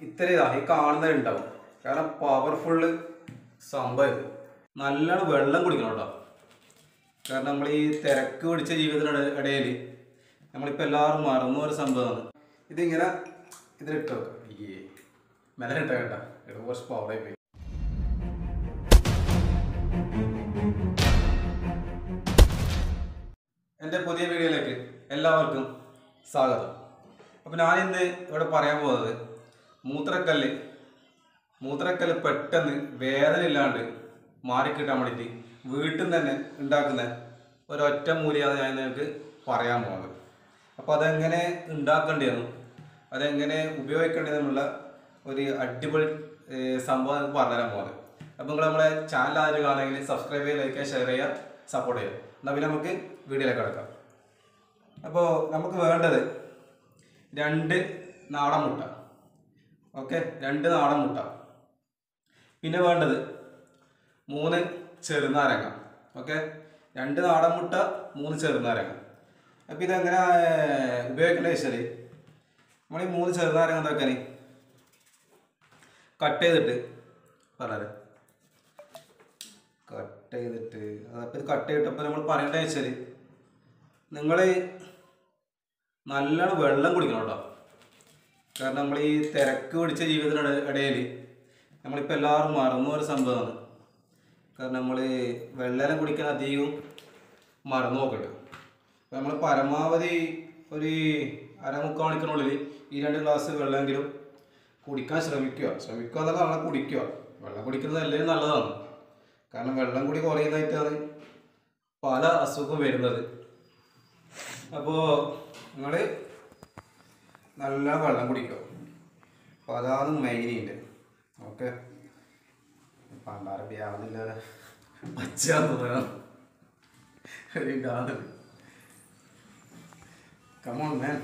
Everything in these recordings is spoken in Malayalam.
ഇത്ര ഇതാ ഈ കാണുന്നത് ഉണ്ടാവും കാരണം പവർഫുള്ള് സംഭവം ഇത് നല്ലോണം വെള്ളം കുടിക്കണം കേട്ടോ കാരണം നമ്മൾ ഈ തിരക്ക് പിടിച്ച ജീവിതത്തിൻ്റെ ഇടയിൽ നമ്മളിപ്പോൾ എല്ലാവരും മറന്നു ഒരു സംഭവമാണ് ഇതിങ്ങനെ ഇതിലിട്ട് വെക്കാം ഈ മെല ഇട്ട കേട്ടോ ഇത് കുറച്ച് പവറായി പോയി എൻ്റെ പുതിയ വീഡിയോയിലേക്ക് എല്ലാവർക്കും സ്വാഗതം അപ്പോൾ ഞാൻ ഇന്ന് ഇവിടെ പറയാൻ പോകുന്നത് മൂത്രക്കല്ല് മൂത്രക്കല്ല് പെട്ടെന്ന് വേദന ഇല്ലാണ്ട് മാറിക്കിട്ടാൻ വേണ്ടിയിട്ട് വീട്ടിൽ നിന്ന് തന്നെ ഉണ്ടാക്കുന്ന ഒരൊറ്റ മൂലിയാണ് ഞാൻ നിങ്ങൾക്ക് പറയാൻ പോകുന്നത് അപ്പോൾ അതെങ്ങനെ ഉണ്ടാക്കേണ്ടതെന്നും അതെങ്ങനെ ഉപയോഗിക്കേണ്ടതെന്നുള്ള ഒരു അടിപൊളി ഏർ, സംഭവം നിങ്ങൾക്ക് പറഞ്ഞുതരാൻ പോകുന്നത് അപ്പോൾ നിങ്ങൾ നമ്മളെ ചാനൽ ആദ്യം കാണുമെങ്കിൽ സബ്സ്ക്രൈബ് ചെയ്യുക ലൈക്ക് ചെയ്യുക ഷെയർ ചെയ്യുക സപ്പോർട്ട് ചെയ്യുക എന്നാൽ പിന്നെ നമുക്ക് വീഡിയോയിലേക്ക് കിടക്കാം അപ്പോൾ നമുക്ക് വേണ്ടത് രണ്ട് നാടൻ മുട്ട ഓക്കെ രണ്ട് നാടൻ മുട്ട പിന്നെ വേണ്ടത് മൂന്ന് ചെറുനാരങ്ങ ഓക്കെ രണ്ട് നാടൻ മുട്ട മൂന്ന് ചെറുനാരങ്ങ അപ്പോൾ ഇതെങ്ങനെ ഉപയോഗിക്കേണ്ടത് വെച്ചാൽ നമ്മൾ ഈ മൂന്ന് ചെറുനാരങ്ങ എന്താക്കാൻ കട്ട് ചെയ്തിട്ട് പറഞ്ഞത് കട്ട് ചെയ്തിട്ട് അതപ്പോൾ ഇത് കട്ട് ചെയ്തിട്ടപ്പോൾ നമ്മൾ പറയേണ്ടത് വെച്ചാൽ നിങ്ങൾ നല്ലോണം വെള്ളം കുടിക്കണം കേട്ടോ കാരണം നമ്മൾ ഈ തിരക്ക് പിടിച്ച ജീവിതത്തിൻ്റെ ഇടയിൽ നമ്മളിപ്പോൾ എല്ലാവരും മറന്നു ഒരു സംഭവമാണ് കാരണം നമ്മൾ വെള്ളം കുടിക്കാൻ അധികവും മറന്നു നോക്കട്ടെ അപ്പോൾ നമ്മൾ പരമാവധി ഒരു അരമുക്കാൽ മണിക്കൂറിനുള്ളിൽ ഈ രണ്ട് ഗ്ലാസ് വെള്ളമെങ്കിലും കുടിക്കാൻ ശ്രമിക്കുക ശ്രമിക്കുക എന്നല്ല വെള്ളം കുടിക്കുക വെള്ളം കുടിക്കുന്നത് എല്ലാവരും നല്ലതാണ് കാരണം വെള്ളം കൂടി കുറയുന്നതായിട്ടാണ് പല അസുഖം വരുന്നത് അപ്പോൾ നിങ്ങൾ നല്ല വെള്ളം കുടിക്കുക അപ്പോൾ അതാണ് മെയിനിൻ്റെ ഓക്കെ പണ്ടാരപ്പി ആവുന്നില്ല പച്ചാന്ന് ഇതാണ് കമോൺ മാൻ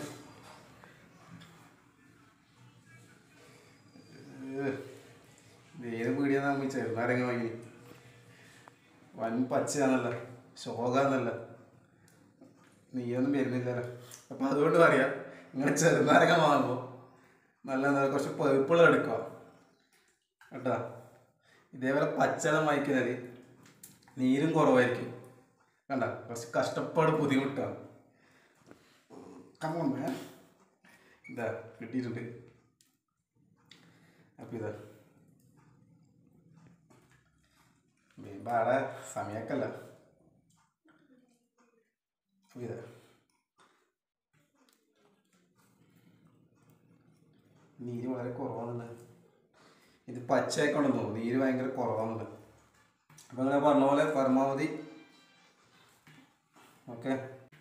ഏത് പീടിയാന്ന് നമ്മൾ ചെറുനാരങ്ങ വാങ്ങി വൻ പച്ചയാന്നല്ല ശോകാന്നല്ല നീയൊന്നും വരുന്നില്ലല്ലോ അപ്പം അതുകൊണ്ട് പറയാം നിങ്ങൾ ചെറുനാരങ്ങ വാങ്ങുമ്പോൾ നല്ല എന്താ കുറച്ച് പഴുപ്പുള്ള എടുക്കുക കേട്ടോ ഇതേപോലെ പച്ചളം വാങ്ങിക്കുന്നത് നീരും കുറവായിരിക്കും കണ്ട കുറച്ച് കഷ്ടപ്പാട് ബുദ്ധിമുട്ടാണ് കമ്മോൺ മേ ഇതാ കിട്ടിയിട്ടുണ്ട് അപ്പം ഇതാ ബാടെ സമയൊക്കെയല്ല അപ്പം ഇതാ നീര് വളരെ കുറവാണുള്ളത് ഇത് പച്ചയായിക്കൊണ്ടെന്ന് തോന്നുന്നു നീര് ഭയങ്കര കുറവാണുള്ളത് അപ്പം അങ്ങനെ പറഞ്ഞ പോലെ പരമാവധി ഓക്കെ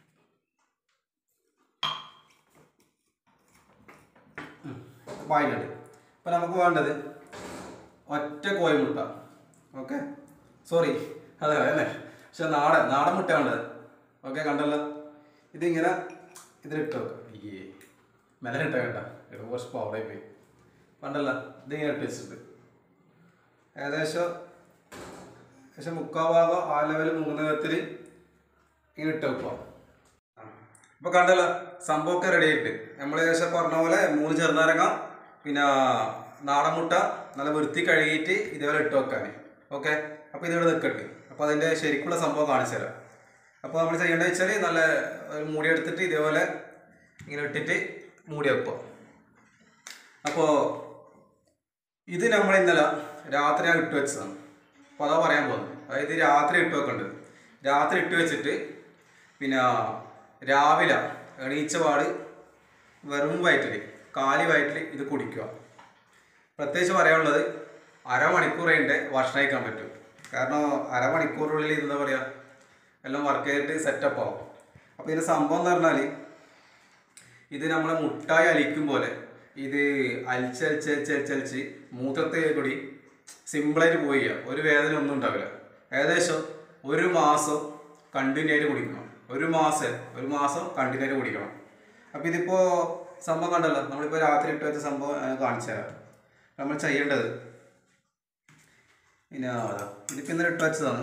വായിലുണ്ട് അപ്പം നമുക്ക് വേണ്ടത് ഒറ്റ കോഴിമുട്ട ഓക്കെ സോറി അതെ അല്ലേ പക്ഷെ നാടൻ നാടൻ മുട്ട വേണ്ടത് ഓക്കെ കണ്ടല്ലോ ഇതിങ്ങനെ ഇതിലിട്ട് വെക്കാം ഈ മെലനിട്ട കേട്ടോ ഇത് കുറച്ച് പവറായി പോയി കണ്ടല്ലോ ഇതിങ്ങനെ ഇട്ട് വെച്ചിട്ടുണ്ട് ഏകദേശം ഏകദേശം മുക്കാൽ ഭാഗം ആ ലെവൽ മൂന്ന് വിധത്തിൽ ഇങ്ങനെ ഇട്ട് വെക്കുക ഇപ്പൊ കണ്ടല്ലോ സംഭവമൊക്കെ റെഡി ആയിട്ട് നമ്മൾ ഏകദേശം പറഞ്ഞ പോലെ മൂന്ന് ചെറുനാരങ്ങ പിന്നെ നാടൻ മുട്ട നല്ല വൃത്തി കഴുകിയിട്ട് ഇതേപോലെ ഇട്ട് വെക്കാൻ ഓക്കെ അപ്പോൾ ഇതിവിടെ നിൽക്കട്ടെ അപ്പോൾ അതിൻ്റെ ശരിക്കുള്ള സംഭവം കാണിച്ചു തരാം അപ്പോൾ നമ്മൾ ചെയ്യേണ്ടത് വെച്ചാൽ നല്ല ഒരു മൂടി എടുത്തിട്ട് ഇതേപോലെ ഇങ്ങനെ ഇട്ടിട്ട് മൂടി വെക്കുക അപ്പോൾ ഇത് നമ്മൾ ഇന്നലെ രാത്രി ഞാൻ ഇട്ട് വെച്ചതാണ് അപ്പോൾ അതാ പറയാൻ പോകുന്നത് അതായത് രാത്രി ഇട്ട് വെക്കേണ്ടത് രാത്രി ഇട്ട് വെച്ചിട്ട് പിന്നെ രാവിലെ എണീച്ച പാട് വെറും വയറ്റിൽ കാലി വയറ്റിൽ ഇത് കുടിക്കുക പ്രത്യേകിച്ച് പറയാനുള്ളത് അരമണിക്കൂർ കഴിഞ്ഞിട്ട് ഭക്ഷണം കഴിക്കാൻ പറ്റും കാരണം അരമണിക്കൂറിനുള്ളിൽ ഇത് എന്താ പറയുക എല്ലാം വർക്ക് ചെയ്തിട്ട് സെറ്റപ്പ് ആവും അപ്പോൾ ഇതിൻ്റെ സംഭവം എന്ന് പറഞ്ഞാൽ ഇത് നമ്മളെ മുട്ടായി അലിക്കും പോലെ ഇത് അലിച്ചലിച്ചലിച്ചലിച്ച് മൂത്രത്തെ കൂടി സിമ്പിളായിട്ട് പോയി ചെയ്യാം. ഒരു വേദന ഒന്നും ഉണ്ടാവില്ല ഏകദേശം ഒരു മാസം കണ്ടിന്യൂ ആയിട്ട് കുടിക്കണം ഒരു മാസം ഒരു മാസം കണ്ടിന്യൂ ആയിട്ട് കുടിക്കണം അപ്പോൾ ഇതിപ്പോൾ സംഭവം കണ്ടല്ലോ നമ്മളിപ്പോൾ രാത്രി ഇട്ട് വെച്ച സംഭവം ഞാൻ കാണിച്ചു തരാം നമ്മൾ ചെയ്യേണ്ടത് പിന്നെ അതാ ഇതിപ്പോൾ ഇന്നലെ ഇട്ട് വെച്ചതാണ്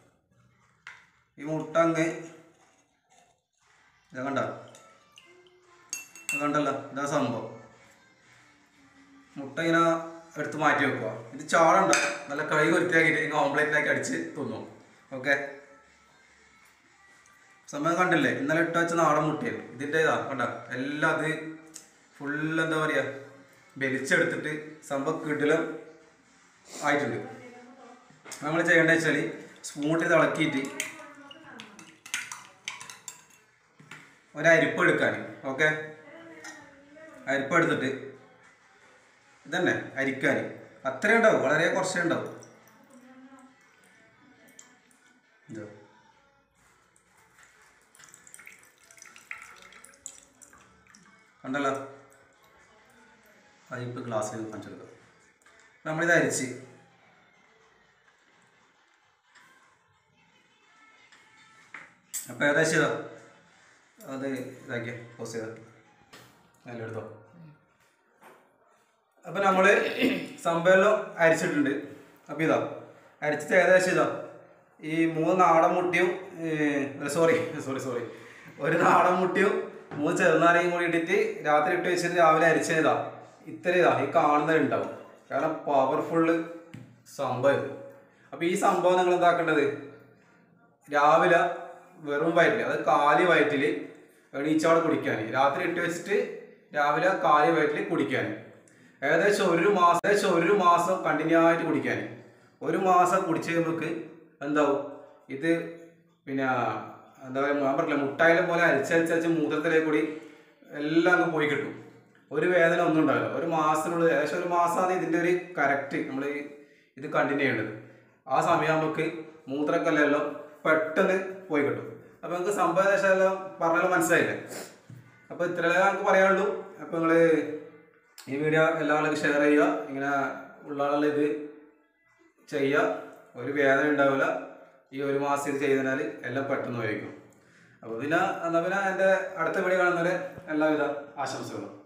ഈ മുട്ട അങ്ങ് ഇത് കണ്ട ഇത് കണ്ടല്ലോ ഇതാ സംഭവം മുട്ട ഇങ്ങനെ എടുത്ത് മാറ്റി വെക്കുക ഇത് ചാടണ്ട നല്ല കൈ വൃത്തിയാക്കിയിട്ട് ഇങ്ങനെ ഓംപ്ലേറ്റിനാക്കി അടിച്ച് തിന്നും ഓക്കെ സമയം കണ്ടില്ലേ ഇന്നലെ ഇട്ട് വെച്ച നാടൻ മുട്ടയായിരുന്നു ഇതിൻ്റെ ഇതാ കണ്ട എല്ലാം അത് ഫുൾ എന്താ പറയുക വലിച്ചെടുത്തിട്ട് സംഭവം കിടിലം ആയിട്ടുണ്ട് നമ്മൾ ചെയ്യേണ്ടത് വെച്ചാൽ സ്പൂണിൽ തിളക്കിയിട്ട് ഒരരിപ്പ് എടുക്കാൻ ഓക്കെ അരിപ്പ് എടുത്തിട്ട് ഇതന്നെ അരിക്കാൻ അത്രയും ഉണ്ടാവും വളരെ കുറച്ചേ ഉണ്ടാവും ഇതോ കണ്ടല്ലോ അരിപ്പ് ഗ്ലാസ്സിൽ കാണിച്ചെടുക്കാം നമ്മളിത് അരിച്ച് അപ്പോൾ ഏകദേശം ഇതാ അത് ഇതാക്കിയ പോസ് ചെയ്ത നല്ല എടുത്തോ അപ്പം നമ്മൾ സംഭവമെല്ലാം അരിച്ചിട്ടുണ്ട് അപ്പോൾ ഇതാ അരിച്ചിട്ട് ഏകദേശം ഇതാ ഈ മൂന്ന് നാടൻ മുട്ടിയും സോറി സോറി സോറി ഒരു നാടൻ മുട്ടിയും മൂന്ന് ചെറുനാരയും കൂടി ഇട്ടിട്ട് രാത്രി ഇട്ട് വെച്ചിട്ട് രാവിലെ അരിച്ചതാ ഇത്ര ഇതാ ഈ കാണുന്നത് ഉണ്ടാവും കാരണം പവർഫുള്ള് സംഭവം ഇത് അപ്പോൾ ഈ സംഭവം നിങ്ങൾ എന്താക്കേണ്ടത് രാവിലെ വെറും വയറ്റിൽ അത് കാലി വയറ്റിൽ എണീച്ചോടെ കുടിക്കാൻ രാത്രി ഇട്ട് വെച്ചിട്ട് രാവിലെ കാലി വയറ്റിൽ കുടിക്കാൻ ഏകദേശം ഒരു മാസം ഏകദേശം ഒരു മാസം കണ്ടിന്യൂ ആയിട്ട് കുടിക്കാൻ ഒരു മാസം കുടിച്ച് കഴിയുമ്പോൾക്ക് എന്താവും ഇത് പിന്നെ എന്താ പറയുക ഞാൻ പറഞ്ഞില്ല മുട്ടായാലും പോലെ അരിച്ചരിച്ചരിച്ച് മൂത്രത്തിലേക്ക് കൂടി എല്ലാം അങ്ങ് പോയി കിട്ടും ഒരു വേദന ഒന്നും ഉണ്ടാവില്ല ഒരു മാസത്തിനുള്ളിൽ ഏകദേശം ഒരു മാസമാണ് ഇതിൻ്റെ ഒരു കറക്റ്റ് നമ്മൾ ഇത് കണ്ടിന്യൂ ചെയ്യേണ്ടത് ആ സമയം നമുക്ക് മൂത്രക്കല്ലെല്ലാം പെട്ടെന്ന് പോയി കിട്ടും അപ്പോൾ നിങ്ങൾക്ക് സംഭവദേശമെല്ലാം പറഞ്ഞാലും മനസ്സിലായില്ലേ അപ്പോൾ ഇത്രയേ നമുക്ക് പറയാനുള്ളൂ അപ്പോൾ നിങ്ങൾ ഈ വീഡിയോ എല്ലാവർക്കും ഷെയർ ചെയ്യുക ഇങ്ങനെ ഉള്ള ആളുകൾ ഇത് ചെയ്യുക ഒരു വേദന ഉണ്ടാവില്ല ഈ ഒരു മാസം ഇത് ചെയ്തതിനാൽ എല്ലാം പെട്ടെന്ന് വഹിക്കും അപ്പോൾ പിന്നെ എന്നാൽ പിന്നെ എൻ്റെ അടുത്ത വീഡിയോ കാണുന്നവരെ എല്ലാവിധ ആശംസകളും